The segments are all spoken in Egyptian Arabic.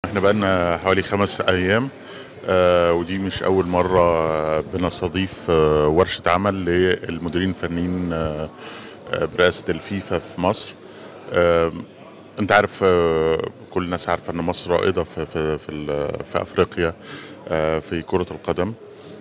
احنا بقالنا حوالي خمس ايام آه ودي مش اول مره بنستضيف آه ورشه عمل للمديرين الفنيين آه آه، برئاسه الفيفا في مصر آه انت عارف آه كل الناس عارفه ان مصر رائده في في في, ال- في افريقيا آه في كره القدم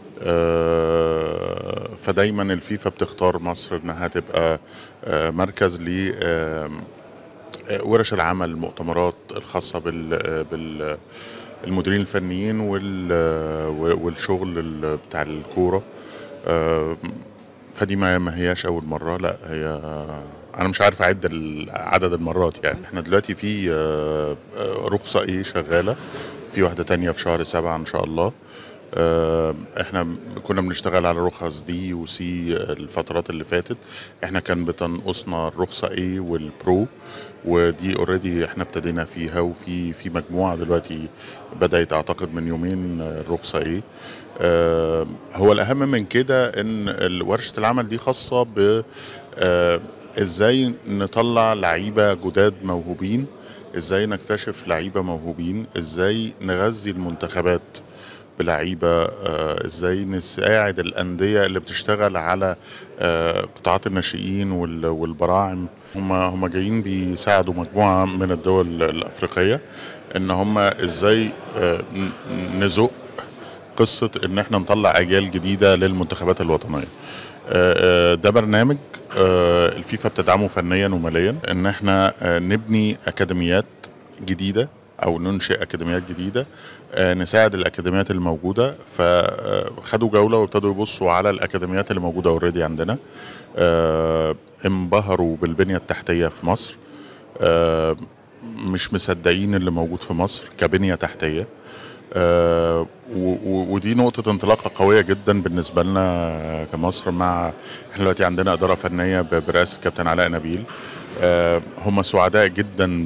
آه فدايما الفيفا بتختار مصر انها تبقى آه مركز ل آه ورش العمل المؤتمرات الخاصة بال بال المديرين الفنيين وال والشغل ال- بتاع الكورة آه، فدي ما ما هياش أول مرة لا هي أنا مش عارف أعد ال- عدد المرات يعني احنا دلوقتي في آه، آه، رخصة إيه شغالة في واحدة تانية في شهر سبعة إن شاء الله آه، احنا كنا بنشتغل على رخص دي وسي الفترات اللي فاتت احنا كان بتنقصنا الرخصة A والبرو ودي اوريدي احنا ابتدينا فيها وفي في مجموعة دلوقتي بدأت اعتقد من يومين آه، الرخصة A آه، هو الاهم من كده ان ال- ورشة العمل دي خاصة ب آه، ازاي نطلع لعيبة جداد موهوبين ازاي نكتشف لعيبة موهوبين ازاي نغذي المنتخبات بلعيبه آه، ازاي نساعد الانديه اللي بتشتغل على آه، قطاعات الناشئين وال- والبراعم هم هم جايين بيساعدوا مجموعه من الدول الافريقيه ان هم ازاي آه، ن- نزق قصه ان احنا نطلع اجيال جديده للمنتخبات الوطنيه آه، آه، ده برنامج آه، الفيفا بتدعمه فنيا وماليا ان احنا آه، نبني اكاديميات جديده او ننشئ اكاديميات جديده آه، نساعد الاكاديميات الموجوده فخدوا جوله وابتدوا يبصوا على الاكاديميات اللي موجوده اوريدي عندنا آه، انبهروا بالبنيه التحتيه في مصر آه، مش مصدقين اللي موجود في مصر كبنيه تحتيه آه، و- و- ودي نقطة انطلاقة قوية جدا بالنسبة لنا كمصر مع احنا دلوقتي عندنا إدارة فنية ب- برئاسة كابتن علاء نبيل آه، هم سعداء جدا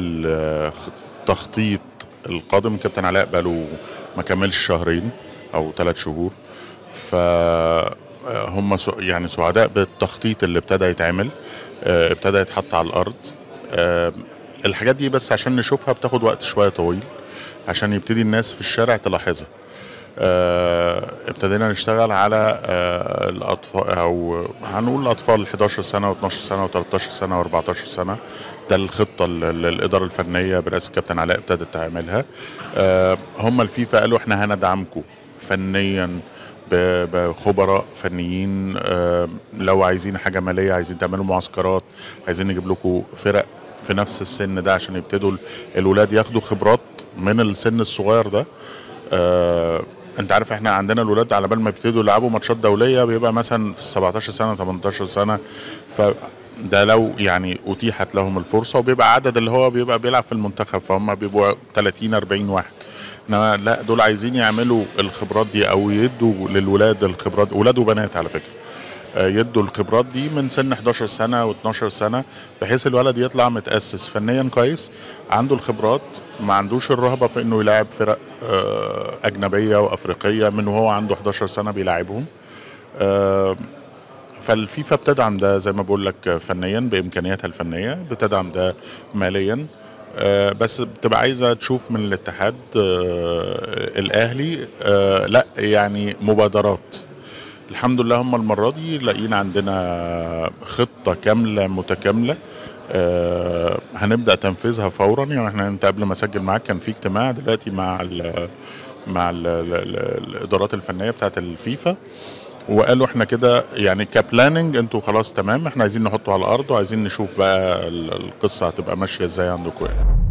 بالتخطيط القادم كابتن علاء بقاله ما كملش شهرين أو ثلاث شهور ف آه، هم سع- يعني سعداء بالتخطيط اللي ابتدى يتعمل آه، ابتدى يتحط على الأرض آه، الحاجات دي بس عشان نشوفها بتاخد وقت شوية طويل عشان يبتدي الناس في الشارع تلاحظها آه، ابتدينا نشتغل على آه، الاطفال او هنقول الاطفال 11 سنه و12 سنه و13 سنه و14 سنه ده الخطه اللي الاداره الفنيه برئاسه الكابتن علاء ابتدت تعملها آه، هم الفيفا قالوا احنا هندعمكم فنيا ب- بخبراء فنيين آه، لو عايزين حاجه ماليه عايزين تعملوا معسكرات عايزين نجيب لكم فرق في نفس السن ده عشان يبتدوا ال- الولاد ياخدوا خبرات من السن الصغير ده آه انت عارف احنا عندنا الولاد على بال ما يبتدوا يلعبوا ماتشات دوليه بيبقى مثلا في 17 سنه 18 سنه فده لو يعني اتيحت لهم الفرصه وبيبقى عدد اللي هو بيبقى بيلعب في المنتخب فهم بيبقوا 30 40 واحد انما لا دول عايزين يعملوا الخبرات دي او يدوا للولاد الخبرات ولاد وبنات على فكره آه، يدوا الخبرات دي من سن 11 سنه و12 سنه بحيث الولد يطلع متاسس فنيا كويس عنده الخبرات ما عندوش الرهبه في انه يلاعب فرق آه، اجنبيه وافريقيه من وهو عنده 11 سنه بيلاعبهم آه، فالفيفا بتدعم ده زي ما بقول لك فنيا بامكانياتها الفنيه بتدعم ده ماليا آه، بس بتبقى عايزه تشوف من الاتحاد آه، الاهلي آه، لا يعني مبادرات الحمد لله هم المره دي لاقيين عندنا خطه كامله متكامله آه هنبدا تنفيذها فورا يعني احنا انت قبل ما اسجل معاك كان في اجتماع دلوقتي مع ال مع ال ال ال الادارات الفنيه بتاعت الفيفا وقالوا احنا كده يعني كبلاننج انتوا خلاص تمام احنا عايزين نحطه على الارض وعايزين نشوف بقى ال- القصه هتبقى ماشيه ازاي عندكم يعني